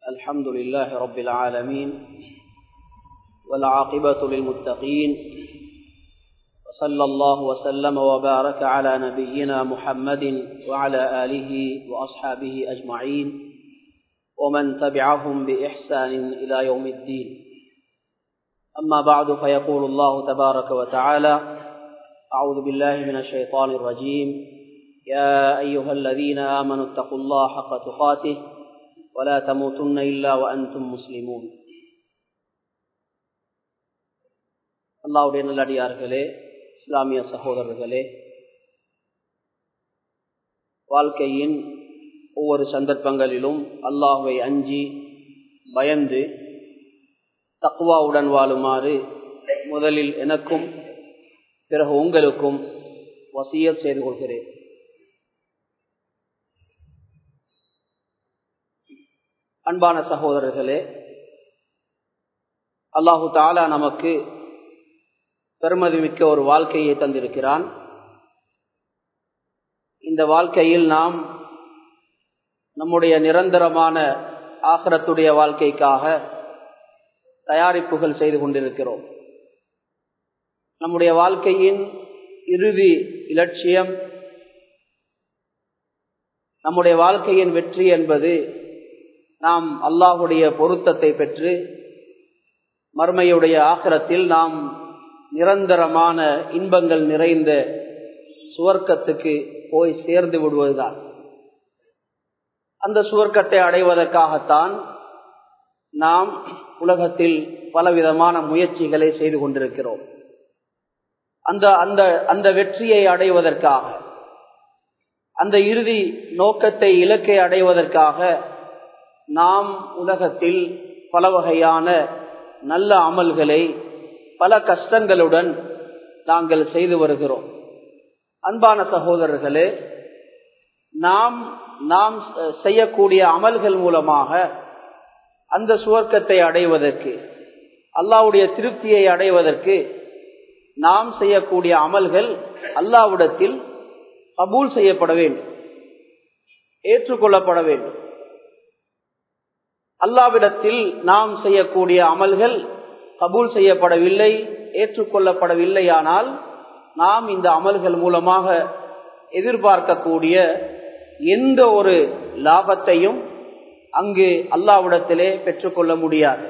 الحمد لله رب العالمين والعاقبة للمتقين وصلى الله وسلم وبارك على نبينا محمد وعلى آله وأصحابه أجمعين ومن تبعهم بإحسان إلى يوم الدين أما بعد فيقول الله تبارك وتعالى أعوذ بالله من الشيطان الرجيم يا أيها الذين آمنوا اتقوا الله حق تقاته ولا تموتن إلا وأنتم مسلمون அல்லாவுடைய நல்லடியார்களே இஸ்லாமிய சகோதரர்களே வாழ்க்கையின் ஒவ்வொரு சந்தர்ப்பங்களிலும் அல்லாஹுவை அஞ்சி பயந்து தக்குவாவுடன் வாழுமாறு முதலில் எனக்கும் பிறகு உங்களுக்கும் வசியல் செய்து கொள்கிறேன் அன்பான சகோதரர்களே அல்லாஹு தாலா நமக்கு பெருமதிமிக்க ஒரு வாழ்க்கையை தந்திருக்கிறான் இந்த வாழ்க்கையில் நாம் நம்முடைய நிரந்தரமான ஆகரத்துடைய வாழ்க்கைக்காக தயாரிப்புகள் செய்து கொண்டிருக்கிறோம் நம்முடைய வாழ்க்கையின் இறுதி இலட்சியம் நம்முடைய வாழ்க்கையின் வெற்றி என்பது நாம் அல்லாஹுடைய பொருத்தத்தை பெற்று மர்மையுடைய ஆக்கிரத்தில் நாம் நிரந்தரமான இன்பங்கள் நிறைந்த சுவர்க்கத்துக்கு போய் சேர்ந்து விடுவதுதான் அந்த சுவர்க்கத்தை அடைவதற்காகத்தான் நாம் உலகத்தில் பலவிதமான முயற்சிகளை செய்து கொண்டிருக்கிறோம் அந்த அந்த அந்த வெற்றியை அடைவதற்காக அந்த இறுதி நோக்கத்தை இலக்கை அடைவதற்காக நாம் உலகத்தில் பல வகையான நல்ல அமல்களை பல கஷ்டங்களுடன் நாங்கள் செய்து வருகிறோம் அன்பான சகோதரர்களே நாம் நாம் செய்யக்கூடிய அமல்கள் மூலமாக அந்த சுவர்க்கத்தை அடைவதற்கு அல்லாவுடைய திருப்தியை அடைவதற்கு நாம் செய்யக்கூடிய அமல்கள் அல்லாவிடத்தில் கபூல் செய்யப்பட வேண்டும் ஏற்றுக்கொள்ளப்பட வேண்டும் அல்லாவிடத்தில் நாம் செய்யக்கூடிய அமல்கள் கபூல் செய்யப்படவில்லை ஏற்றுக்கொள்ளப்படவில்லையானால் நாம் இந்த அமல்கள் மூலமாக எதிர்பார்க்கக்கூடிய எந்த ஒரு லாபத்தையும் அங்கு அல்லாவிடத்திலே பெற்றுக்கொள்ள முடியாது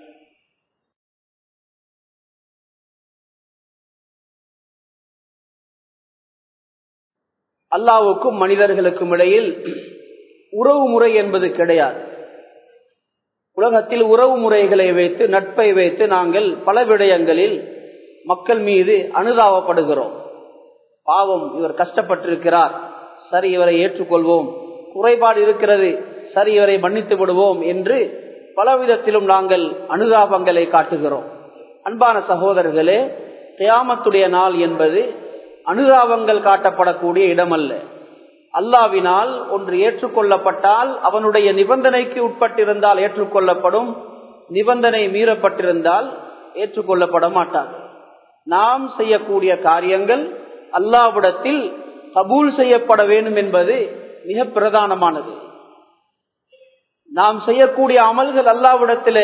அல்லாவுக்கும் மனிதர்களுக்கும் இடையில் உறவு முறை என்பது கிடையாது உலகத்தில் உறவு முறைகளை வைத்து நட்பை வைத்து நாங்கள் பல விடயங்களில் மக்கள் மீது அனுதாபப்படுகிறோம் பாவம் இவர் கஷ்டப்பட்டிருக்கிறார் சரி இவரை ஏற்றுக்கொள்வோம் குறைபாடு இருக்கிறது சரி இவரை மன்னித்து விடுவோம் என்று பலவிதத்திலும் நாங்கள் அனுதாபங்களை காட்டுகிறோம் அன்பான சகோதரர்களே கியாமத்துடைய நாள் என்பது அனுதாபங்கள் காட்டப்படக்கூடிய இடமல்ல அல்லாவினால் ஒன்று ஏற்றுக்கொள்ளப்பட்டால் அவனுடைய நிபந்தனைக்கு உட்பட்டிருந்தால் ஏற்றுக்கொள்ளப்படும் நிபந்தனை மீறப்பட்டிருந்தால் ஏற்றுக்கொள்ளப்பட மாட்டாது நாம் செய்யக்கூடிய காரியங்கள் அல்லாவிடத்தில் கபூல் செய்யப்பட வேண்டும் என்பது மிக பிரதானமானது நாம் செய்யக்கூடிய அமல்கள் அல்லாவிடத்திலே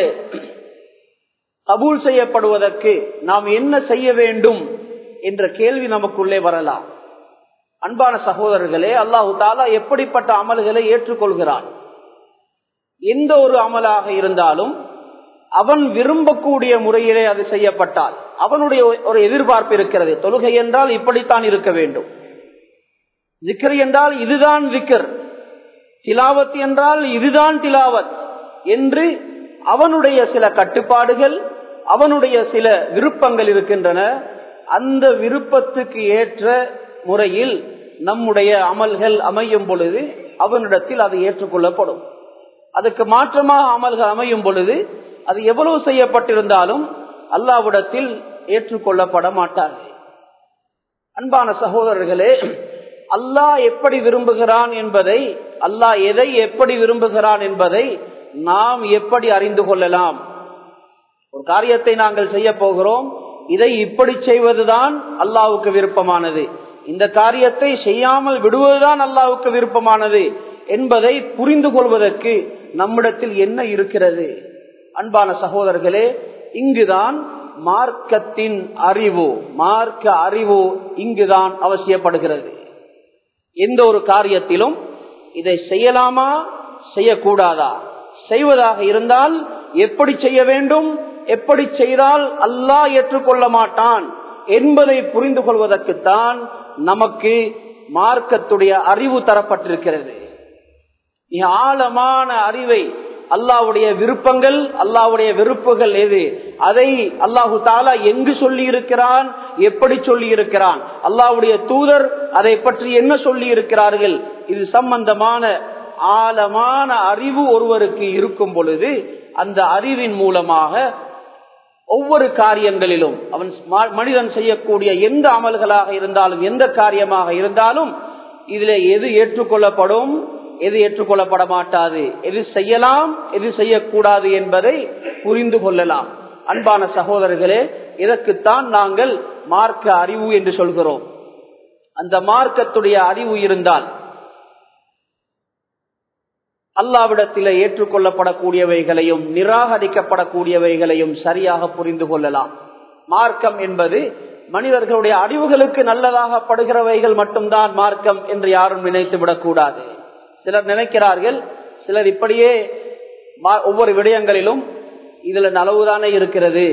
கபூல் செய்யப்படுவதற்கு நாம் என்ன செய்ய வேண்டும் என்ற கேள்வி நமக்குள்ளே வரலாம் அன்பான சகோதரர்களே அல்லாஹு தாலா எப்படிப்பட்ட அமல்களை ஏற்றுக்கொள்கிறான் எந்த ஒரு அமலாக இருந்தாலும் அவன் விரும்பக்கூடிய முறையிலே அது செய்யப்பட்டால் அவனுடைய ஒரு எதிர்பார்ப்பு இருக்கிறது தொழுகை என்றால் இப்படித்தான் இருக்க வேண்டும் ஜிக்கர் என்றால் இதுதான் ஜிக்கர் திலாவத் என்றால் இதுதான் திலாவத் என்று அவனுடைய சில கட்டுப்பாடுகள் அவனுடைய சில விருப்பங்கள் இருக்கின்றன அந்த விருப்பத்துக்கு ஏற்ற முறையில் நம்முடைய அமல்கள் அமையும் பொழுது அவனிடத்தில் அது ஏற்றுக்கொள்ளப்படும் அதுக்கு மாற்றமாக அமல்கள் அமையும் பொழுது அது எவ்வளவு செய்யப்பட்டிருந்தாலும் அல்லாவிடத்தில் ஏற்றுக்கொள்ளப்பட மாட்டாது அன்பான சகோதரர்களே அல்லாஹ் எப்படி விரும்புகிறான் என்பதை அல்லாஹ் எதை எப்படி விரும்புகிறான் என்பதை நாம் எப்படி அறிந்து கொள்ளலாம் ஒரு காரியத்தை நாங்கள் செய்ய போகிறோம் இதை இப்படி செய்வதுதான் அல்லாவுக்கு விருப்பமானது இந்த காரியத்தை செய்யாமல் விடுவதுதான் அல்லாவுக்கு விருப்பமானது என்பதை புரிந்து கொள்வதற்கு நம்மிடத்தில் என்ன இருக்கிறது அன்பான சகோதரர்களே இங்குதான் மார்க்கத்தின் அறிவு மார்க்க அறிவு இங்குதான் அவசியப்படுகிறது எந்த ஒரு காரியத்திலும் இதை செய்யலாமா செய்யக்கூடாதா செய்வதாக இருந்தால் எப்படி செய்ய வேண்டும் எப்படி செய்தால் அல்லாஹ் ஏற்றுக்கொள்ள மாட்டான் என்பதை புரிந்து கொள்வதற்குத்தான் நமக்கு மார்க்கத்துடைய அறிவு தரப்பட்டிருக்கிறது ஆழமான அறிவை அல்லாவுடைய விருப்பங்கள் அல்லாவுடைய வெறுப்புகள் எது அதை அல்லாஹு தாலா எங்கு சொல்லி இருக்கிறான் எப்படி சொல்லி இருக்கிறான் அல்லாவுடைய தூதர் அதை பற்றி என்ன சொல்லி இருக்கிறார்கள் இது சம்பந்தமான ஆழமான அறிவு ஒருவருக்கு இருக்கும் பொழுது அந்த அறிவின் மூலமாக ஒவ்வொரு காரியங்களிலும் அவன் மனிதன் செய்யக்கூடிய எந்த அமல்களாக இருந்தாலும் எந்த காரியமாக இருந்தாலும் இதுல எது ஏற்றுக்கொள்ளப்படும் எது ஏற்றுக்கொள்ளப்பட மாட்டாது எது செய்யலாம் எது செய்யக்கூடாது என்பதை புரிந்து கொள்ளலாம் அன்பான சகோதரர்களே இதற்குத்தான் நாங்கள் மார்க்க அறிவு என்று சொல்கிறோம் அந்த மார்க்கத்துடைய அறிவு இருந்தால் அல்லாவிடத்தில் ஏற்றுக்கொள்ளப்படக்கூடியவைகளையும் நிராகரிக்கப்படக்கூடியவைகளையும் சரியாக புரிந்து கொள்ளலாம் மார்க்கம் என்பது மனிதர்களுடைய அறிவுகளுக்கு நல்லதாக படுகிறவைகள் மட்டும்தான் மார்க்கம் என்று யாரும் நினைத்து விடக்கூடாது சிலர் நினைக்கிறார்கள் சிலர் இப்படியே ஒவ்வொரு விடயங்களிலும் இதுல நலவுதானே இருக்கிறது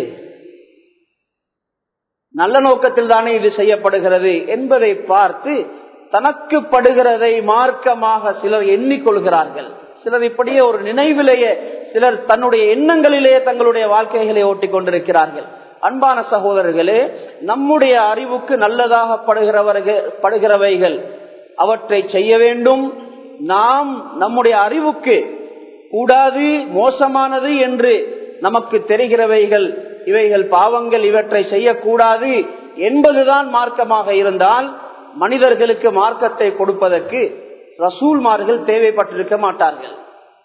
நல்ல நோக்கத்தில் தானே இது செய்யப்படுகிறது என்பதை பார்த்து தனக்கு படுகிறதை மார்க்கமாக சிலர் எண்ணிக்கொள்கிறார்கள் சிலர் இப்படியே ஒரு நினைவிலேயே சிலர் தன்னுடைய எண்ணங்களிலேயே தங்களுடைய வாழ்க்கைகளை ஓட்டிக் கொண்டிருக்கிறார்கள் அன்பான சகோதரர்களே நம்முடைய அறிவுக்கு நல்லதாக படுகிறவர்கள் படுகிறவைகள் அவற்றை செய்ய வேண்டும் நாம் நம்முடைய அறிவுக்கு கூடாது மோசமானது என்று நமக்கு தெரிகிறவைகள் இவைகள் பாவங்கள் இவற்றை செய்யக்கூடாது என்பதுதான் மார்க்கமாக இருந்தால் மனிதர்களுக்கு மார்க்கத்தை கொடுப்பதற்கு ரசூல்மார்கள் தேவைப்பட்டிருக்க மாட்டார்கள்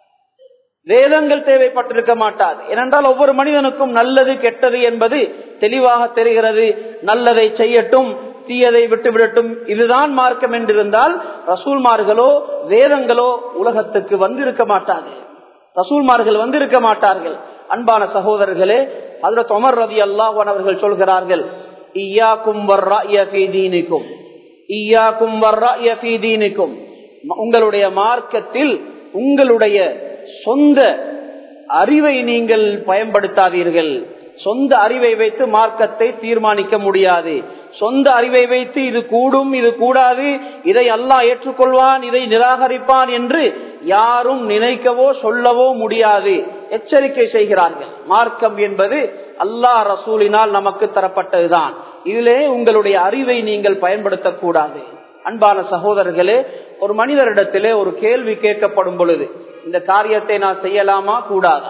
வேதங்கள் தேவைப்பட்டிருக்க மாட்டாது ஏனென்றால் ஒவ்வொரு மனிதனுக்கும் நல்லது கெட்டது என்பது தெளிவாக தெரிகிறது நல்லதை செய்யட்டும் தீயதை விட்டு விடட்டும் இதுதான் மார்க்கம் என்றிருந்தால் ரசூல்மார்களோ வேதங்களோ உலகத்துக்கு வந்திருக்க மாட்டாது ரசூல்மார்கள் வந்திருக்க மாட்டார்கள் அன்பான சகோதரர்களே அதுல தொமர் ரதி அல்லாஹன் அவர்கள் சொல்கிறார்கள் ஈயாக்கும் வர்றீனிக்கும் ஈயாக்கும் வர்றீனிக்கும் உங்களுடைய மார்க்கத்தில் உங்களுடைய சொந்த அறிவை நீங்கள் பயன்படுத்தாதீர்கள் சொந்த அறிவை வைத்து மார்க்கத்தை தீர்மானிக்க முடியாது சொந்த அறிவை வைத்து இது கூடும் இது கூடாது இதை அல்லாஹ் ஏற்றுக்கொள்வான் இதை நிராகரிப்பான் என்று யாரும் நினைக்கவோ சொல்லவோ முடியாது எச்சரிக்கை செய்கிறார்கள் மார்க்கம் என்பது அல்லாஹ் ரசூலினால் நமக்கு தரப்பட்டதுதான் இதிலே உங்களுடைய அறிவை நீங்கள் பயன்படுத்தக்கூடாது அன்பான சகோதரர்களே ஒரு மனிதரிடத்திலே ஒரு கேள்வி கேட்கப்படும் பொழுது இந்த காரியத்தை நான் செய்யலாமா கூடாதா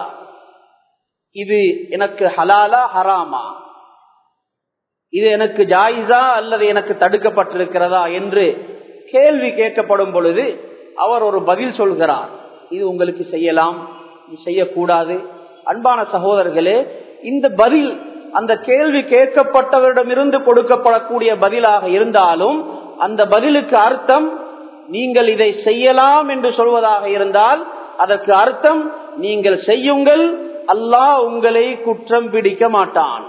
இது எனக்கு ஹலாலா ஹராமா இது எனக்கு ஜாயிசா அல்லது எனக்கு தடுக்கப்பட்டிருக்கிறதா என்று கேள்வி கேட்கப்படும் பொழுது அவர் ஒரு பதில் சொல்கிறார் இது உங்களுக்கு செய்யலாம் இது செய்யக்கூடாது அன்பான சகோதரர்களே இந்த பதில் அந்த கேள்வி கேட்கப்பட்டவரிடமிருந்து கொடுக்கப்படக்கூடிய பதிலாக இருந்தாலும் அந்த பதிலுக்கு அர்த்தம் நீங்கள் இதை செய்யலாம் என்று சொல்வதாக இருந்தால் அதற்கு அர்த்தம் நீங்கள் செய்யுங்கள் அல்லாஹ் உங்களை குற்றம் பிடிக்க மாட்டான்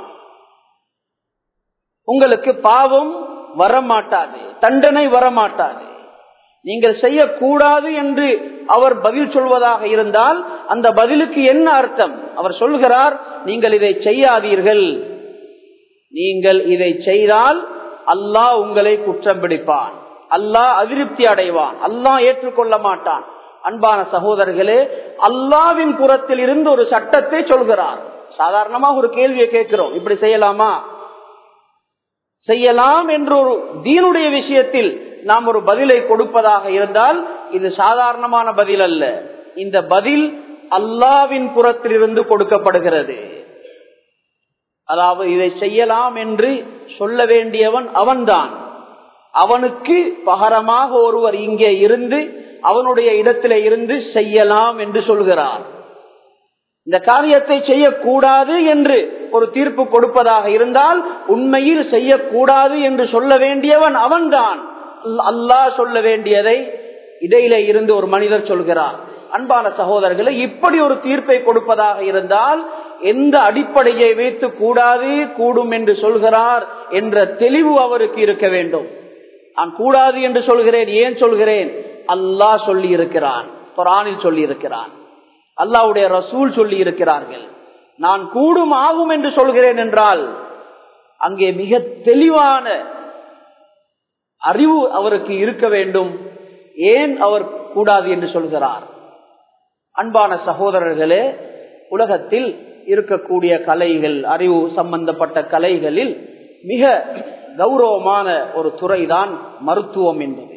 உங்களுக்கு பாவம் வரமாட்டாது தண்டனை வரமாட்டாது நீங்கள் செய்யக்கூடாது என்று அவர் பதில் சொல்வதாக இருந்தால் அந்த பதிலுக்கு என்ன அர்த்தம் அவர் சொல்கிறார் நீங்கள் இதை செய்யாதீர்கள் நீங்கள் இதை செய்தால் அல்லாஹ் உங்களை குற்றம் பிடிப்பான் அல்லாஹ் அதிருப்தி அடைவான் அல்லாஹ் ஏற்றுக்கொள்ள மாட்டான் அன்பான சகோதரர்களே அல்லாவின் புறத்தில் இருந்து ஒரு சட்டத்தை சொல்கிறார் சாதாரணமாக ஒரு கேள்வியை கேட்கிறோம் இப்படி செய்யலாமா செய்யலாம் என்ற ஒரு தீனுடைய விஷயத்தில் நாம் ஒரு பதிலை கொடுப்பதாக இருந்தால் இது சாதாரணமான பதில் அல்ல இந்த பதில் அல்லாவின் புறத்திலிருந்து கொடுக்கப்படுகிறது அதாவது இதை செய்யலாம் என்று சொல்ல வேண்டியவன் அவன்தான் அவனுக்கு பகரமாக ஒருவர் இங்கே இருந்து அவனுடைய இடத்திலே இருந்து செய்யலாம் என்று சொல்கிறார் இந்த காரியத்தை செய்யக்கூடாது என்று ஒரு தீர்ப்பு கொடுப்பதாக இருந்தால் உண்மையில் செய்யக்கூடாது என்று சொல்ல வேண்டியவன் அவன்தான் அல்லாஹ் சொல்ல வேண்டியதை இடையில இருந்து ஒரு மனிதர் சொல்கிறார் அன்பான சகோதரர்களை இப்படி ஒரு தீர்ப்பை கொடுப்பதாக இருந்தால் எந்த அடிப்படையை வைத்து கூடாது கூடும் என்று சொல்கிறார் என்ற தெளிவு அவருக்கு இருக்க வேண்டும் நான் கூடாது என்று சொல்கிறேன் ஏன் சொல்கிறேன் அல்லாஹ் சொல்லி இருக்கிறான் குரானில் சொல்லி இருக்கிறான் அல்லாவுடைய ரசூல் சொல்லி இருக்கிறார்கள் நான் கூடும் ஆகும் என்று சொல்கிறேன் என்றால் அங்கே மிக தெளிவான அறிவு அவருக்கு இருக்க வேண்டும் ஏன் அவர் கூடாது என்று சொல்கிறார் அன்பான சகோதரர்களே உலகத்தில் இருக்கக்கூடிய கலைகள் அறிவு சம்பந்தப்பட்ட கலைகளில் மிக கௌரவமான ஒரு துறைதான் மருத்துவம் என்பது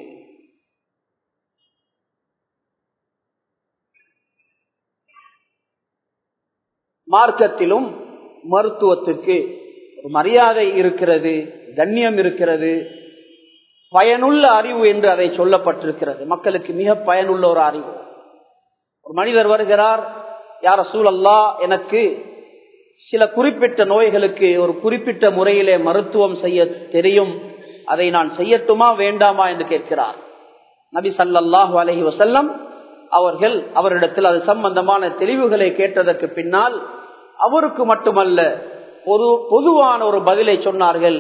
மார்க்கத்திலும் மருத்துவத்துக்கு ஒரு மரியாதை இருக்கிறது கண்ணியம் இருக்கிறது பயனுள்ள அறிவு என்று அதை சொல்லப்பட்டிருக்கிறது மக்களுக்கு மிக பயனுள்ள ஒரு அறிவு ஒரு மனிதர் வருகிறார் யார சூழல்லா எனக்கு சில குறிப்பிட்ட நோய்களுக்கு ஒரு குறிப்பிட்ட முறையிலே மருத்துவம் செய்ய தெரியும் அதை நான் செய்யட்டுமா வேண்டாமா என்று கேட்கிறார் நபி சல்லாஹூ அலஹி வசல்லம் அவர்கள் அவரிடத்தில் அது சம்பந்தமான தெளிவுகளை கேட்டதற்கு பின்னால் அவருக்கு மட்டுமல்ல பொது பொதுவான ஒரு பதிலை சொன்னார்கள்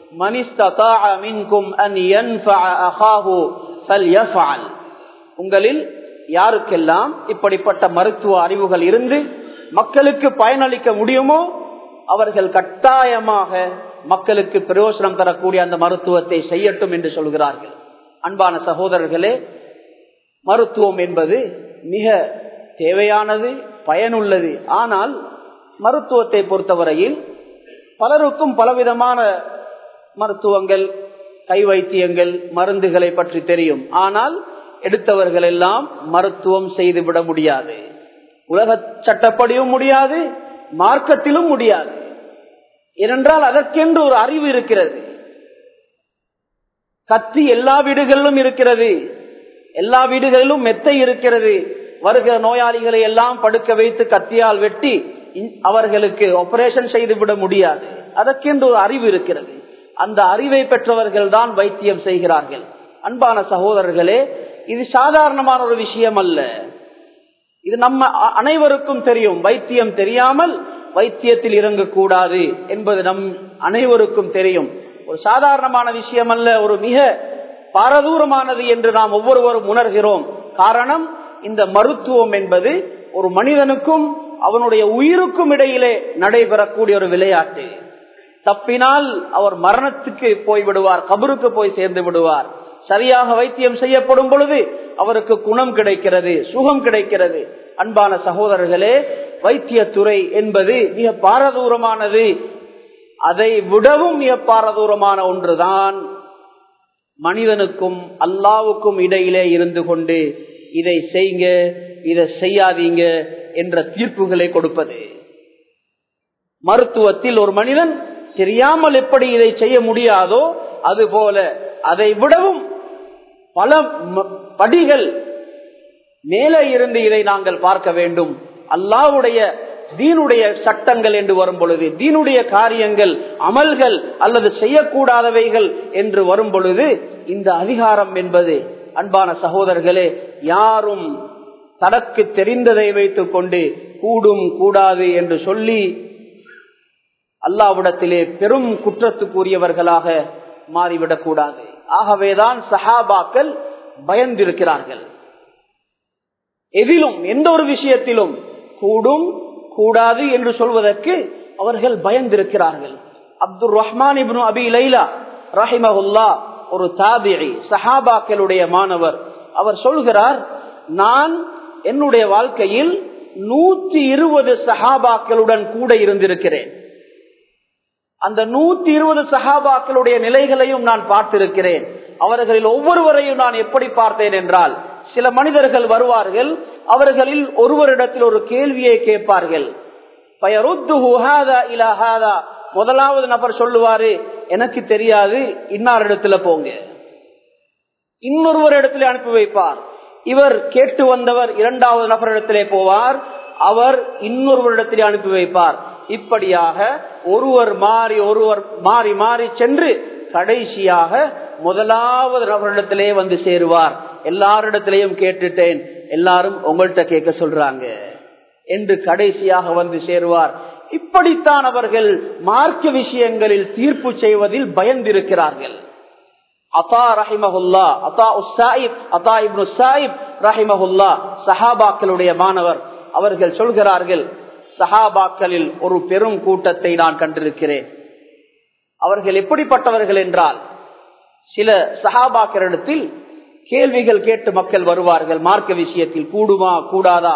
உங்களில் யாருக்கெல்லாம் இப்படிப்பட்ட மருத்துவ அறிவுகள் இருந்து மக்களுக்கு பயனளிக்க முடியுமோ அவர்கள் கட்டாயமாக மக்களுக்கு பிரயோசனம் தரக்கூடிய அந்த மருத்துவத்தை செய்யட்டும் என்று சொல்கிறார்கள் அன்பான சகோதரர்களே மருத்துவம் என்பது மிக தேவையானது பயனுள்ளது ஆனால் மருத்துவத்தை பொறுத்தவரையில் பலருக்கும் பலவிதமான மருத்துவங்கள் கை வைத்தியங்கள் மருந்துகளை பற்றி தெரியும் ஆனால் எடுத்தவர்கள் எல்லாம் மருத்துவம் செய்துவிட முடியாது உலக சட்டப்படியும் முடியாது மார்க்கத்திலும் முடியாது ஏனென்றால் அதற்கென்று ஒரு அறிவு இருக்கிறது கத்தி எல்லா வீடுகளிலும் இருக்கிறது எல்லா வீடுகளிலும் மெத்தை இருக்கிறது வருகிற நோயாளிகளை எல்லாம் படுக்க வைத்து கத்தியால் வெட்டி அவர்களுக்கு ஆபரேஷன் செய்துவிட முடியாது அதற்கென்று ஒரு அறிவு இருக்கிறது அந்த அறிவை பெற்றவர்கள் தான் வைத்தியம் செய்கிறார்கள் அன்பான சகோதரர்களே இது சாதாரணமான ஒரு விஷயம் அல்ல இது நம்ம அனைவருக்கும் தெரியும் வைத்தியம் தெரியாமல் வைத்தியத்தில் இறங்கக்கூடாது என்பது நம் அனைவருக்கும் தெரியும் ஒரு சாதாரணமான விஷயம் அல்ல ஒரு மிக பாரதூரமானது என்று நாம் ஒவ்வொருவரும் உணர்கிறோம் காரணம் இந்த மருத்துவம் என்பது ஒரு மனிதனுக்கும் அவனுடைய உயிருக்கும் இடையிலே நடைபெறக்கூடிய ஒரு விளையாட்டு தப்பினால் அவர் மரணத்துக்கு போய் விடுவார் கபருக்கு போய் சேர்ந்து விடுவார் சரியாக வைத்தியம் செய்யப்படும் பொழுது அவருக்கு குணம் கிடைக்கிறது சுகம் கிடைக்கிறது அன்பான சகோதரர்களே வைத்தியத்துறை என்பது மிக பாரதூரமானது அதை விடவும் மிக பாரதூரமான ஒன்றுதான் மனிதனுக்கும் அல்லாவுக்கும் இடையிலே இருந்து கொண்டு இதை செய்யுங்க இதை செய்யாதீங்க என்ற தீர்ப்புகளை கொடுப்பது மருத்துவத்தில் ஒரு மனிதன் தெரியாமல் எப்படி இதை செய்ய முடியாதோ அதுபோல அதை விடவும் பல படிகள் மேலே இருந்து இதை நாங்கள் பார்க்க வேண்டும் அல்லாவுடைய தீனுடைய சட்டங்கள் என்று வரும் பொழுது தீனுடைய காரியங்கள் அமல்கள் அல்லது செய்யக்கூடாதவைகள் என்று வரும் பொழுது இந்த அதிகாரம் என்பது அன்பான சகோதரர்களே யாரும் தனக்கு தெரிந்ததை வைத்துக் கொண்டு கூடும் கூடாது என்று சொல்லி அல்லாவிடத்திலே பெரும் குற்றத்துக்குரியவர்களாக மாறிவிடக் கூடாது ஆகவேதான் சஹாபாக்கள் பயந்திருக்கிறார்கள் எதிலும் எந்த ஒரு விஷயத்திலும் கூடும் கூடாது என்று சொல்வதற்கு அவர்கள் பயந்திருக்கிறார்கள் அப்துல் ரஹ்மான் இப்னு அபி லைலா ரஹிமஹுல்லா ஒரு தாபிரி சஹாபாக்களுடைய மாணவர் அவர் சொல்கிறார் நான் என்னுடைய வாழ்க்கையில் நூத்தி இருபது சஹாபாக்களுடன் கூட இருந்திருக்கிறேன் அந்த நூத்தி இருபது சஹாபாக்களுடைய நிலைகளையும் நான் பார்த்திருக்கிறேன் அவர்களில் ஒவ்வொருவரையும் நான் எப்படி பார்த்தேன் என்றால் சில மனிதர்கள் வருவார்கள் அவர்களில் ஒருவரிடத்தில் ஒரு கேள்வியை கேட்பார்கள் முதலாவது நபர் சொல்லுவாரு எனக்கு தெரியாது இன்னார் இடத்துல போங்க இன்னொருவர் இடத்துல அனுப்பி வைப்பார் இவர் கேட்டு வந்தவர் இரண்டாவது நபரிடத்திலே போவார் அவர் இன்னொருவரிடத்திலே அனுப்பி வைப்பார் இப்படியாக ஒருவர் மாறி ஒருவர் மாறி மாறி சென்று கடைசியாக முதலாவது நபரிடத்திலே வந்து சேருவார் எல்லாரிடத்திலையும் கேட்டுட்டேன் எல்லாரும் உங்கள்கிட்ட கேட்க சொல்றாங்க என்று கடைசியாக வந்து சேருவார் இப்படித்தான் அவர்கள் மார்க்க விஷயங்களில் தீர்ப்பு செய்வதில் பயந்திருக்கிறார்கள் அத்தா ரஹிமஹுல்லா அத்தா உசாயிப் அத்தா இப்னு சாயிப் ரஹிமஹுல்லா சஹாபாக்களுடைய மாணவர் அவர்கள் சொல்கிறார்கள் சஹாபாக்களில் ஒரு பெரும் கூட்டத்தை நான் கண்டிருக்கிறேன் அவர்கள் எப்படிப்பட்டவர்கள் என்றால் சில சஹாபாக்களிடத்தில் கேள்விகள் கேட்டு மக்கள் வருவார்கள் மார்க்க விஷயத்தில் கூடுமா கூடாதா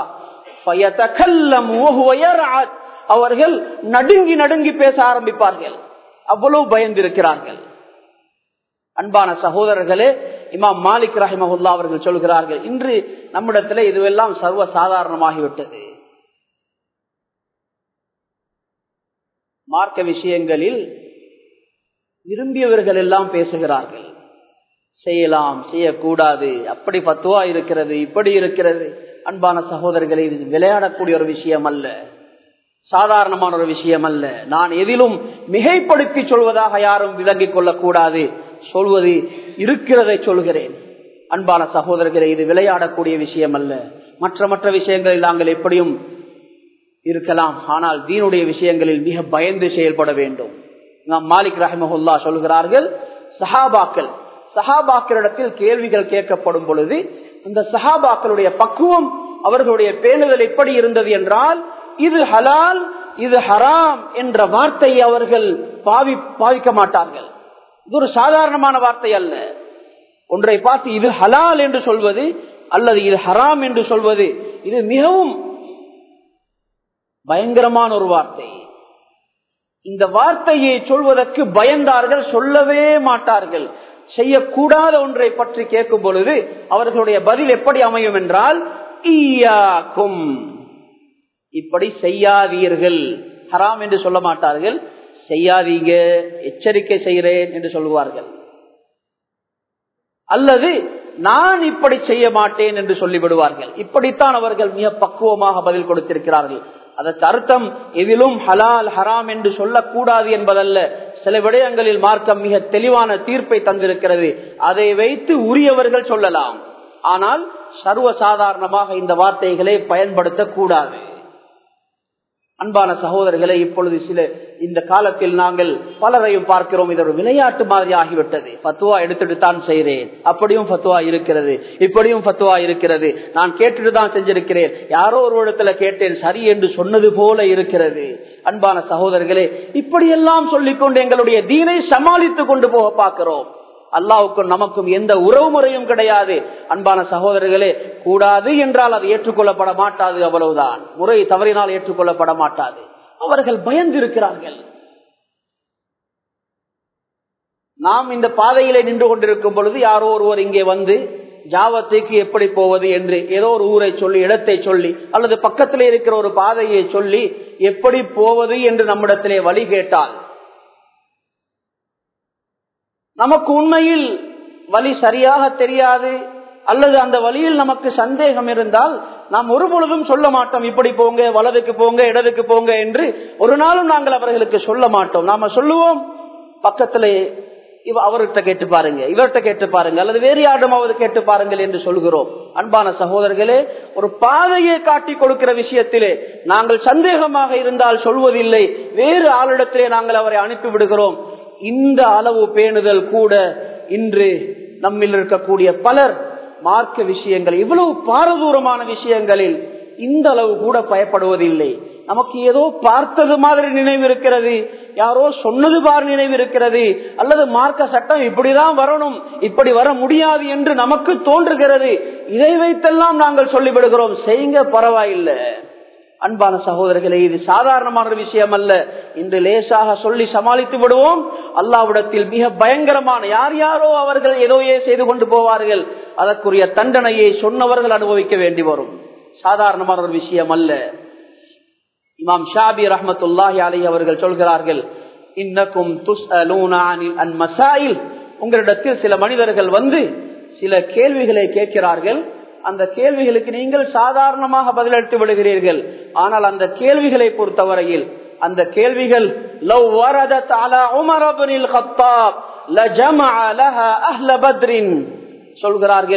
அவர்கள் நடுங்கி நடுங்கி பேச ஆரம்பிப்பார்கள் அவ்வளவு பயந்திருக்கிறார்கள் அன்பான சகோதரர்களே இமாம் மாலிக் ரஹிமஹுல்லா அவர்கள் சொல்கிறார்கள் இன்று நம்மிடத்தில் இதுவெல்லாம் சர்வ சாதாரணமாகிவிட்டது மார்க்க விஷயங்களில் விரும்பியவர்கள் எல்லாம் பேசுகிறார்கள் செய்யலாம் செய்யக்கூடாது அப்படி பத்துவா இருக்கிறது இப்படி இருக்கிறது அன்பான சகோதரர்களை இது விளையாடக்கூடிய ஒரு விஷயம் அல்ல சாதாரணமான ஒரு விஷயம் அல்ல நான் எதிலும் மிகைப்படுத்தி சொல்வதாக யாரும் விளங்கிக் கொள்ளக்கூடாது சொல்வது இருக்கிறதை சொல்கிறேன் அன்பான சகோதரர்களை இது விளையாடக்கூடிய விஷயம் அல்ல மற்ற மற்ற விஷயங்களில் நாங்கள் எப்படியும் இருக்கலாம் ஆனால் தீனுடைய விஷயங்களில் மிக பயந்து செயல்பட வேண்டும் நாம் மாலிக் ரஹமஹுல்லா சொல்கிறார்கள் சஹாபாக்கள் சஹாபாக்களிடத்தில் கேள்விகள் கேட்கப்படும் பொழுது அந்த சஹாபாக்களுடைய பக்குவம் அவர்களுடைய பேணுதல் எப்படி இருந்தது என்றால் இது ஹலால் இது ஹராம் என்ற வார்த்தையை அவர்கள் பாவி பாவிக்க மாட்டார்கள் இது ஒரு சாதாரணமான வார்த்தை அல்ல ஒன்றை பார்த்து இது ஹலால் என்று சொல்வது அல்லது இது ஹராம் என்று சொல்வது இது மிகவும் பயங்கரமான ஒரு வார்த்தை இந்த வார்த்தையை சொல்வதற்கு பயந்தார்கள் சொல்லவே மாட்டார்கள் செய்யக்கூடாத ஒன்றை பற்றி கேட்கும் பொழுது அவர்களுடைய பதில் எப்படி அமையும் என்றால் ஈயாக்கும் இப்படி செய்யாதீர்கள் ஹராம் என்று சொல்ல மாட்டார்கள் செய்யாதீங்க எச்சரிக்கை செய்கிறேன் என்று சொல்லுவார்கள் அல்லது நான் இப்படி செய்ய மாட்டேன் என்று சொல்லிவிடுவார்கள் இப்படித்தான் அவர்கள் மிக பக்குவமாக பதில் கொடுத்திருக்கிறார்கள் அதற்கு அர்த்தம் எதிலும் ஹலால் ஹராம் என்று சொல்லக்கூடாது என்பதல்ல சில விடயங்களில் மார்க்கம் மிக தெளிவான தீர்ப்பை தந்திருக்கிறது அதை வைத்து உரியவர்கள் சொல்லலாம் ஆனால் சர்வ சாதாரணமாக இந்த வார்த்தைகளை பயன்படுத்தக்கூடாது அன்பான சகோதரர்களை இப்பொழுது சில இந்த காலத்தில் நாங்கள் பலரையும் பார்க்கிறோம் இது ஒரு விளையாட்டு மாதிரி ஆகிவிட்டது பத்துவா எடுத்துட்டு தான் செய்கிறேன் அப்படியும் பத்துவா இருக்கிறது இப்படியும் பத்துவா இருக்கிறது நான் கேட்டுட்டு தான் செஞ்சிருக்கிறேன் யாரோ ஒரு இடத்துல கேட்டேன் சரி என்று சொன்னது போல இருக்கிறது அன்பான சகோதரர்களே இப்படியெல்லாம் சொல்லிக்கொண்டு எங்களுடைய தீனை சமாளித்து கொண்டு போக பார்க்கிறோம் அல்லாவுக்கும் நமக்கும் எந்த உறவு முறையும் கிடையாது அன்பான சகோதரர்களே கூடாது என்றால் அது ஏற்றுக்கொள்ளப்பட மாட்டாது அவ்வளவுதான் முறை தவறினால் ஏற்றுக்கொள்ளப்பட மாட்டாது அவர்கள் பயந்திருக்கிறார்கள் நாம் இந்த பாதையிலே நின்று கொண்டிருக்கும் பொழுது யாரோ ஒருவர் இங்கே வந்து ஜாவத்துக்கு எப்படி போவது என்று ஏதோ ஒரு ஊரை சொல்லி இடத்தை சொல்லி அல்லது பக்கத்திலே இருக்கிற ஒரு பாதையை சொல்லி எப்படி போவது என்று நம்மிடத்திலே வழி கேட்டால் நமக்கு உண்மையில் வழி சரியாக தெரியாது அல்லது அந்த வழியில் நமக்கு சந்தேகம் இருந்தால் நாம் ஒரு பொழுதும் சொல்ல மாட்டோம் இப்படி போங்க வலதுக்கு போங்க இடதுக்கு போங்க என்று ஒரு நாளும் நாங்கள் அவர்களுக்கு சொல்ல மாட்டோம் நாம சொல்லுவோம் பக்கத்துல இவ அவர்கிட்ட கேட்டு பாருங்க இவர்கிட்ட கேட்டு பாருங்க அல்லது வேறு யாரிடமாவது கேட்டு பாருங்கள் என்று சொல்கிறோம் அன்பான சகோதரர்களே ஒரு பாதையை காட்டி கொடுக்கிற விஷயத்திலே நாங்கள் சந்தேகமாக இருந்தால் சொல்வதில்லை வேறு ஆளிடத்திலே நாங்கள் அவரை அனுப்பி விடுகிறோம் இந்த அளவு பேணுதல் கூட இன்று நம்மில் இருக்கக்கூடிய பலர் மார்க்க விஷயங்கள் இவ்வளவு பாரதூரமான விஷயங்களில் இந்த அளவு கூட பயப்படுவதில்லை நமக்கு ஏதோ பார்த்தது மாதிரி நினைவு இருக்கிறது யாரோ சொன்னது பார் நினைவு இருக்கிறது அல்லது மார்க்க சட்டம் இப்படிதான் வரணும் இப்படி வர முடியாது என்று நமக்கு தோன்றுகிறது இதை வைத்தெல்லாம் நாங்கள் சொல்லிவிடுகிறோம் செய்யுங்க பரவாயில்லை அன்பான சகோதரர்களே இது சாதாரணமான ஒரு விஷயம் அல்ல இன்று லேசாக சொல்லி சமாளித்து விடுவோம் அல்லாவிடத்தில் மிக பயங்கரமான யார் யாரோ அவர்கள் ஏதோயே செய்து கொண்டு போவார்கள் அதற்குரிய தண்டனையை சொன்னவர்கள் அனுபவிக்க வேண்டி வரும் சாதாரணமான ஒரு விஷயம் அல்ல இமாம் ஷாபி ரஹமத்துல்லாஹி அலி அவர்கள் சொல்கிறார்கள் இன்னக்கும் மசாயில் உங்களிடத்தில் சில மனிதர்கள் வந்து சில கேள்விகளை கேட்கிறார்கள் அந்த கேள்விகளுக்கு நீங்கள் சாதாரணமாக பதிலளித்து விடுகிறீர்கள் ஆனால் அந்த கேள்விகளை பொறுத்தவரையில் அந்த கேள்விகள் லவ் வரதத் அலா உமர் இப்னில் கத்தாப் லஜமஅ லஹா அஹ்ல பத்ரின் சொல்கிறார்கள்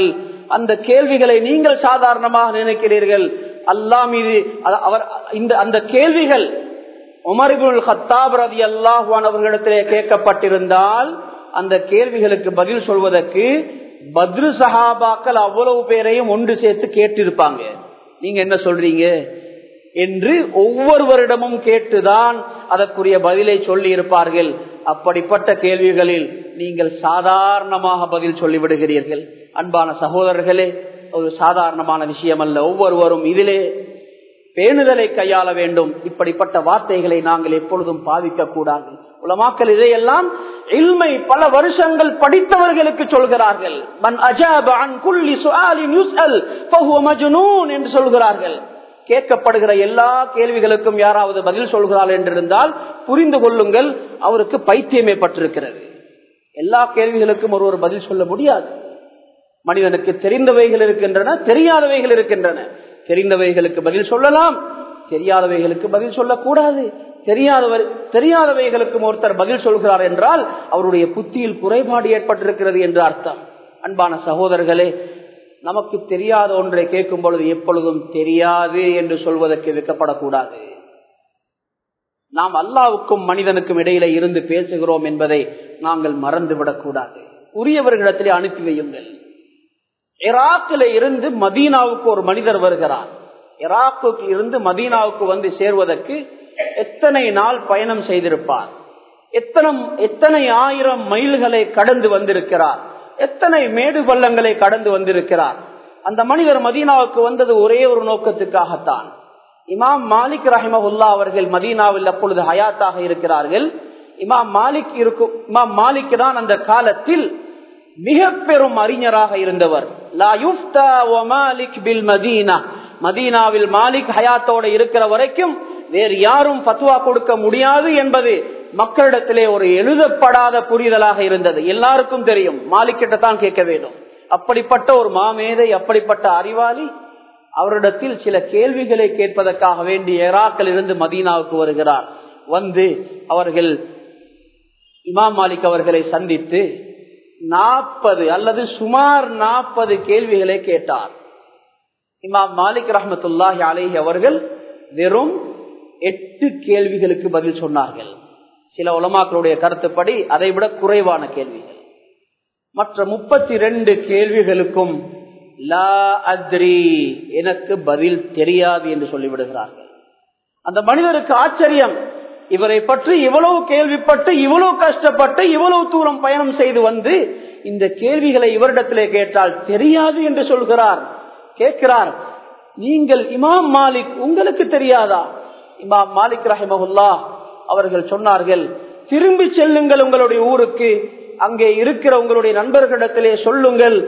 அந்த கேள்விகளை நீங்கள் சாதாரணமாக நினைக்கிறீர்கள் அல்லா மீது அவர் இந்த அந்த கேள்விகள் உமரிபுல் ஹத்தாப் ரதி அல்லாஹான் அவர்களிடத்திலே கேட்கப்பட்டிருந்தால் அந்த கேள்விகளுக்கு பதில் சொல்வதற்கு பத்ரு சஹாபாக்கள் அவ்வளவு பேரையும் ஒன்று சேர்த்து கேட்டிருப்பாங்க நீங்க என்ன சொல்றீங்க என்று ஒவ்வொருவரிடமும் கேட்டுதான் அதற்குரிய பதிலை சொல்லி இருப்பார்கள் அப்படிப்பட்ட கேள்விகளில் நீங்கள் சாதாரணமாக பதில் சொல்லிவிடுகிறீர்கள் அன்பான சகோதரர்களே ஒரு சாதாரணமான விஷயம் அல்ல ஒவ்வொருவரும் இதிலே பேணுதலை கையாள வேண்டும் இப்படிப்பட்ட வார்த்தைகளை நாங்கள் எப்பொழுதும் பாதிக்க கூடாது உலமாக்கள் இதையெல்லாம் இல்மை பல வருஷங்கள் படித்தவர்களுக்கு சொல்கிறார்கள் மன் அஜாப அன் குல்லி சுஆலின் யுஸ்அல் ஃபஹுவ மஜ்னூன் என்று சொல்கிறார்கள் கேட்கப்படுகிற எல்லா கேள்விகளுக்கும் யாராவது பதில் சொல்கிறார் என்றிருந்தால் புரிந்து கொள்ளுங்கள் அவருக்கு பைத்தியமே பட்டிருக்கிறது எல்லா கேள்விகளுக்கும் ஒருவர் பதில் சொல்ல முடியாது மனிதனுக்கு தெரிந்தவைகள் இருக்கின்றன தெரியாதவைகள் இருக்கின்றன தெரிந்தவைகளுக்கு பதில் சொல்லலாம் தெரியாதவைகளுக்கு பதில் சொல்லக்கூடாது தெரியாதவர் தெரியாதவைகளுக்கும் ஒருத்தர் பதில் சொல்கிறார் என்றால் அவருடைய புத்தியில் குறைபாடு ஏற்பட்டிருக்கிறது என்று அர்த்தம் அன்பான சகோதரர்களே நமக்கு தெரியாத ஒன்றை கேட்கும் பொழுது எப்பொழுதும் தெரியாது என்று சொல்வதற்கு வைக்கப்படக்கூடாது நாம் அல்லாவுக்கும் மனிதனுக்கும் இடையில இருந்து பேசுகிறோம் என்பதை நாங்கள் மறந்துவிடக் கூடாது உரியவர்களிடத்திலே அனுப்பி வையுங்கள் ஈராக்கில இருந்து மதீனாவுக்கு ஒரு மனிதர் வருகிறார் ஈராக்குக்கு இருந்து மதீனாவுக்கு வந்து சேர்வதற்கு எத்தனை நாள் பயணம் செய்திருப்பார் எத்தனை எத்தனை ஆயிரம் மைல்களை கடந்து வந்திருக்கிறார் எத்தனை மேடு பள்ளங்களை கடந்து வந்திருக்கிறார் அந்த மனிதர் மதீனாவுக்கு வந்தது ஒரே ஒரு நோக்கத்துக்காகத்தான் இமாம் மாலிக் ரஹிமஹுல்லா அவர்கள் மதீனாவில் அப்பொழுது ஹயாத்தாக இருக்கிறார்கள் இமாம் மாலிக் இருக்கும் இமாம் மாலிக் தான் அந்த காலத்தில் மிக பெரும் அறிஞராக இருந்தவர் லா யுஃப்தா வ மாலிக் பில் மதீனா மதீனாவில் மாலிக் ஹயாத்தோட இருக்கிற வரைக்கும் வேறு யாரும் பத்துவா கொடுக்க முடியாது என்பது மக்களிடத்திலே ஒரு எழுதப்படாத புரிதலாக இருந்தது எல்லாருக்கும் தெரியும் மாலிக்கிட்ட தான் கேட்க வேண்டும் அப்படிப்பட்ட ஒரு மாமேதை அப்படிப்பட்ட அறிவாளி அவரிடத்தில் சில கேள்விகளை கேட்பதற்காக வேண்டி ஏராக்கள் இருந்து மதீனாவுக்கு வருகிறார் வந்து அவர்கள் இமாம் மாலிக் அவர்களை சந்தித்து நாற்பது அல்லது சுமார் நாற்பது கேள்விகளை கேட்டார் இமாம் மாலிக் ரஹமத்துல்லாஹி அலேஹி அவர்கள் வெறும் எட்டு கேள்விகளுக்கு பதில் சொன்னார்கள் சில உலமாக்களுடைய கருத்துப்படி அதை விட குறைவான கேள்விகள் மற்ற முப்பத்தி ரெண்டு கேள்விகளுக்கும் லா அத்ரி எனக்கு பதில் தெரியாது என்று சொல்லிவிடுகிறார்கள் அந்த மனிதருக்கு ஆச்சரியம் இவரை பற்றி இவ்வளவு கேள்விப்பட்டு இவ்வளவு கஷ்டப்பட்டு இவ்வளவு தூரம் பயணம் செய்து வந்து இந்த கேள்விகளை இவரிடத்திலே கேட்டால் தெரியாது என்று சொல்கிறார் கேட்கிறார் நீங்கள் இமாம் மாலிக் உங்களுக்கு தெரியாதா இமாம் மாலிக் ரஹிமஹுல்லா அவர்கள் சொன்னார்கள் திரும்பி செல்லுங்கள் உங்களுடைய ஊருக்கு அங்கே இருக்கிற உங்களுடைய நண்பர்களிடத்திலே சொல்லுங்கள்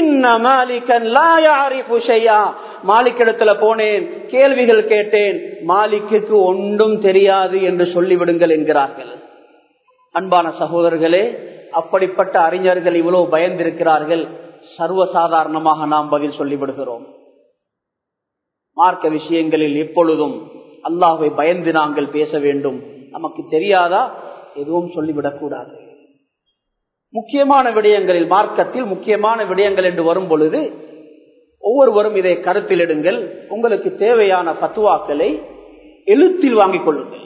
மாலிக்கிடத்துல போனேன் கேள்விகள் கேட்டேன் மாலிக்கு ஒன்றும் தெரியாது என்று சொல்லிவிடுங்கள் என்கிறார்கள் அன்பான சகோதரர்களே அப்படிப்பட்ட அறிஞர்கள் இவ்வளவு பயந்திருக்கிறார்கள் சர்வசாதாரணமாக நாம் பதில் சொல்லிவிடுகிறோம் மார்க்க விஷயங்களில் எப்பொழுதும் அல்லாஹை பயந்து நாங்கள் பேச வேண்டும் நமக்கு தெரியாதா எதுவும் சொல்லிவிடக் கூடாது முக்கியமான விடயங்களில் மார்க்கத்தில் முக்கியமான விடயங்கள் என்று வரும் பொழுது ஒவ்வொருவரும் இதை கருத்தில் எடுங்கள் உங்களுக்கு தேவையான பத்துவாக்களை எழுத்தில் வாங்கிக் கொள்ளுங்கள்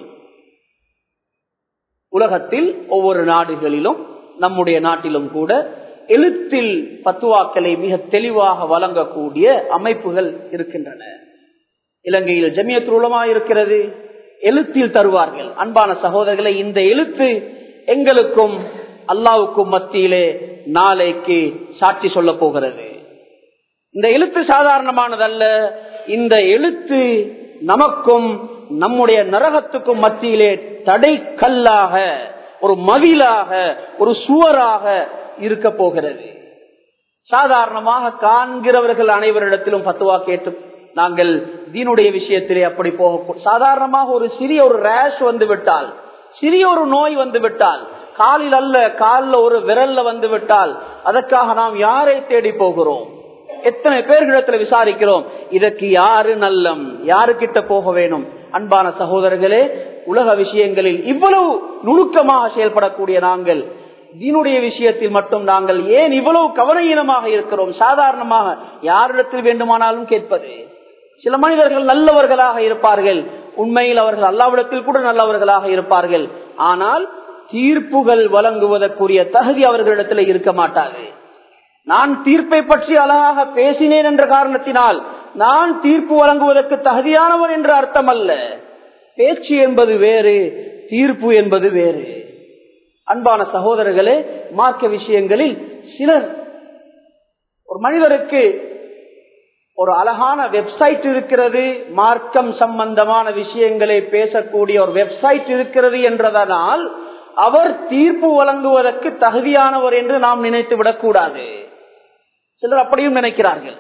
உலகத்தில் ஒவ்வொரு நாடுகளிலும் நம்முடைய நாட்டிலும் கூட எழுத்தில் பத்துவாக்களை மிக தெளிவாக வழங்கக்கூடிய அமைப்புகள் இருக்கின்றன இலங்கையில் ஜமியத் உலமா இருக்கிறது எழுத்தில் தருவார்கள் அன்பான சகோதரர்களை இந்த எழுத்து எங்களுக்கும் அல்லாவுக்கும் மத்தியிலே நாளைக்கு சாட்சி சொல்ல போகிறது இந்த எழுத்து சாதாரணமானதல்ல இந்த எழுத்து நமக்கும் நம்முடைய நரகத்துக்கும் மத்தியிலே தடை கல்லாக ஒரு மதிலாக ஒரு சுவராக இருக்க போகிறது சாதாரணமாக காண்கிறவர்கள் அனைவரிடத்திலும் பத்துவா கேட்டு நாங்கள் தீனுடைய விஷயத்திலே அப்படி போக சாதாரணமாக ஒரு சிறிய ஒரு ரேஷ் வந்து விட்டால் சிறிய ஒரு நோய் வந்து விட்டால் காலில் அல்ல காலில் ஒரு விரல்ல வந்து விட்டால் அதற்காக நாம் யாரை தேடி போகிறோம் எத்தனை பேர்களிடத்துல விசாரிக்கிறோம் இதற்கு யாரு நல்லம் யாருக்கிட்ட போக வேணும் அன்பான சகோதரர்களே உலக விஷயங்களில் இவ்வளவு நுணுக்கமாக செயல்படக்கூடிய நாங்கள் தீனுடைய விஷயத்தில் மட்டும் நாங்கள் ஏன் இவ்வளவு கவனஈனமாக இருக்கிறோம் சாதாரணமாக யாரிடத்தில் வேண்டுமானாலும் கேட்பது சில மனிதர்கள் நல்லவர்களாக இருப்பார்கள் உண்மையில் அவர்கள் அல்லாவிடத்தில் கூட நல்லவர்களாக இருப்பார்கள் ஆனால் தீர்ப்புகள் வழங்குவதற்குரிய தகுதி அவர்களிடத்தில் இருக்க மாட்டாது நான் தீர்ப்பை பற்றி அழகாக பேசினேன் என்ற காரணத்தினால் நான் தீர்ப்பு வழங்குவதற்கு தகுதியானவர் என்ற அர்த்தம் அல்ல பேச்சு என்பது வேறு தீர்ப்பு என்பது வேறு அன்பான சகோதரர்களே மார்க்க விஷயங்களில் சிலர் ஒரு மனிதருக்கு ஒரு அழகான வெப்சைட் இருக்கிறது மார்க்கம் சம்பந்தமான விஷயங்களை பேசக்கூடிய ஒரு வெப்சைட் இருக்கிறது என்றதனால் அவர் தீர்ப்பு வழங்குவதற்கு தகுதியானவர் என்று நாம் நினைத்து விடக்கூடாது சிலர் அப்படியும் நினைக்கிறார்கள்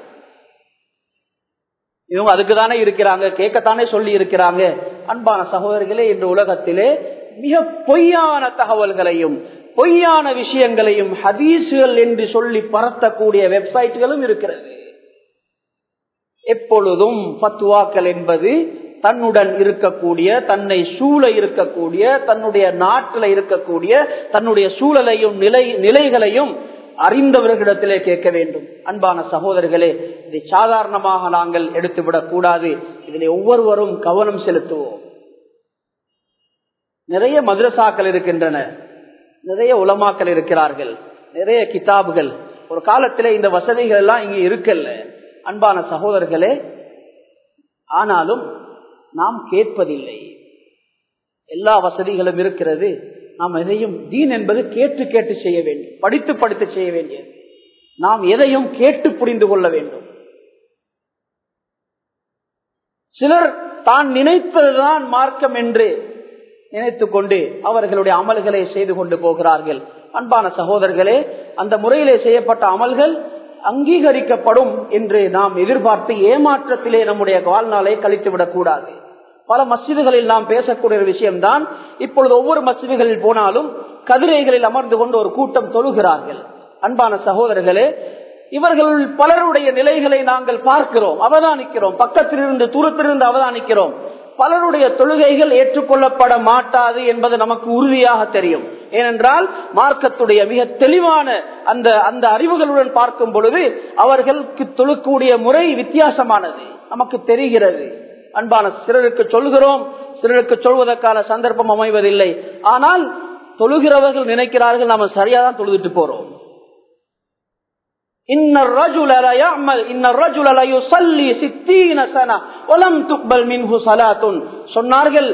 இவங்க அதுக்குதானே இருக்கிறாங்க கேட்கத்தானே சொல்லி இருக்கிறாங்க அன்பான சகோதரர்களே இந்த உலகத்திலே மிக பொய்யான தகவல்களையும் பொய்யான விஷயங்களையும் ஹதீசுகள் என்று சொல்லி பரத்தக்கூடிய வெப்சைட்டுகளும் இருக்கிறது எப்பொழுதும் பத்துவாக்கள் என்பது தன்னுடன் இருக்கக்கூடிய தன்னை சூழ இருக்கக்கூடிய தன்னுடைய நாட்டில் இருக்கக்கூடிய தன்னுடைய சூழலையும் நிலை நிலைகளையும் அறிந்தவர்களிடத்திலே கேட்க வேண்டும் அன்பான சகோதரர்களே இதை சாதாரணமாக நாங்கள் எடுத்துவிடக் கூடாது இதில் ஒவ்வொருவரும் கவனம் செலுத்துவோம் நிறைய மதுரசாக்கள் இருக்கின்றன நிறைய உலமாக்கள் இருக்கிறார்கள் நிறைய கிதாபுகள் ஒரு காலத்திலே இந்த வசதிகள் எல்லாம் இங்க இருக்கல்ல அன்பான சகோதரர்களே ஆனாலும் நாம் கேட்பதில்லை எல்லா வசதிகளும் இருக்கிறது நாம் எதையும் தீன் என்பது கேட்டு கேட்டு செய்ய வேண்டும் படித்து படித்து செய்ய வேண்டியது நாம் எதையும் கேட்டு புரிந்து கொள்ள வேண்டும் சிலர் தான் நினைப்பதுதான் மார்க்கம் என்று நினைத்துக் கொண்டு அவர்களுடைய அமல்களை செய்து கொண்டு போகிறார்கள் அன்பான சகோதரர்களே அந்த முறையிலே செய்யப்பட்ட அமல்கள் அங்கீகரிக்கப்படும் என்று நாம் எதிர்பார்த்து ஏமாற்றத்திலே நம்முடைய வாழ்நாளை கழித்துவிடக் கூடாது பல மசிதுகளில் நாம் பேசக்கூடிய ஒரு விஷயம்தான் இப்பொழுது ஒவ்வொரு மசிதுகளில் போனாலும் கதிரைகளில் அமர்ந்து கொண்டு ஒரு கூட்டம் தொழுகிறார்கள் அன்பான சகோதரர்களே இவர்கள் பலருடைய நிலைகளை நாங்கள் பார்க்கிறோம் அவதானிக்கிறோம் பக்கத்திலிருந்து தூரத்திலிருந்து அவதானிக்கிறோம் பலருடைய தொழுகைகள் ஏற்றுக்கொள்ளப்பட மாட்டாது என்பது நமக்கு உறுதியாக தெரியும் ஏனென்றால் மார்க்கத்துடைய மிக தெளிவான அந்த அந்த அறிவுகளுடன் பார்க்கும் பொழுது அவர்களுக்கு தொழக்கூடிய முறை வித்தியாசமானது நமக்கு தெரிகிறது அன்பான சிலருக்கு சொல்கிறோம் சிலருக்கு சொல்வதற்கான சந்தர்ப்பம் அமைவதில்லை ஆனால் தொழுகிறவர்கள் நினைக்கிறார்கள் நாம சரியாதான் தொழுதுட்டு போறோம் சொன்னார்கள்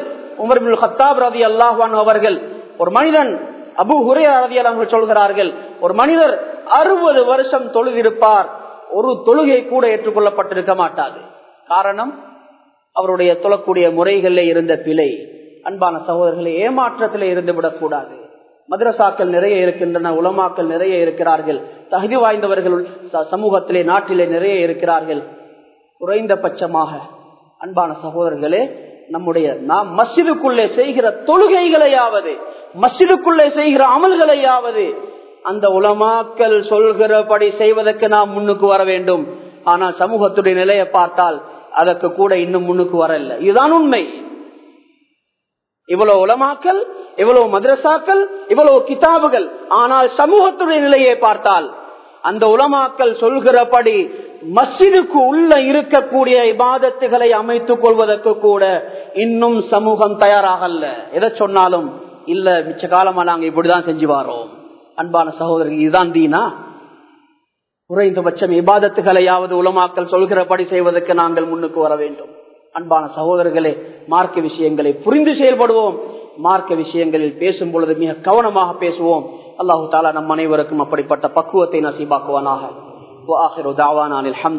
அவர்கள் ஒரு மனிதன் அபு ஹுரையாரதியால் சொல்கிறார்கள் ஒரு மனிதர் அறுபது வருஷம் தொழுதிருப்பார் ஒரு தொழுகை கூட ஏற்றுக்கொள்ளப்பட்டிருக்க மாட்டாது காரணம் அவருடைய தொழக்கூடிய முறைகளில் இருந்த பிழை அன்பான சகோதரர்களை ஏமாற்றத்திலே இருந்து விடக்கூடாது மദ്രസാக்கள் நிறைய இருக்கின்றன உலமாக்கள் நிறைய இருக்கிறார்கள் தகுதி வாய்ந்தவர்கள் சமூகத்திலே நாட்டிலே நிறைய இருக்கிறார்கள் குறைந்தபட்சமாக அன்பான சகோதரர்களே நம்முடைய நாம் மஸ்ஜிதுக்குள்ளே செய்கிற தொழுகைகளையாவது மஸ்ஜிதுக்குள்ளே செய்கிற அமல்களையாவது அந்த உலமாக்கள் சொல்கிறபடி செய்வதற்கு நாம் முன்னுக்கு வர வேண்டும் ஆனால் சமூகத்துடைய நிலையை பார்த்தால் அதற்கு கூட இன்னும் முன்னுக்கு வரல இதுதான் உண்மை இவ்வளவு உலமாக்கல் இவ்வளவு மദ്രസാக்கள் இவ்வளவு கிதாபுகள் ஆனால் சமூகத்துடைய நிலையை பார்த்தால் அந்த உலமாக்கள் சொல்கிறபடி மஸ்ஜிதுக்கு உள்ள இருக்கக்கூடிய இபாதத்துகளை அமைத்துக் கொள்வதற்கு கூட இன்னும் சமூகம் தயாராகல்ல எதை சொன்னாலும் இல்ல மிச்ச காலமா நாங்க இப்படிதான் செஞ்சு வாரோம் அன்பான சகோதரர்கள் இதுதான் தீனா குறைந்தபட்சம் இபாதத்துகளையாவது உலமாக்கல் சொல்கிறபடி செய்வதற்கு நாங்கள் முன்னுக்கு வர வேண்டும் அன்பான சகோதரர்களே மார்க்க விஷயங்களை புரிந்து செயல்படுவோம் மார்க்க விஷயங்களில் பேசும் பொழுது மிக கவனமாக பேசுவோம் அல்லாஹு தாலா நம் அனைவருக்கும் அப்படிப்பட்ட பக்குவத்தை நசீபாக்குவானாக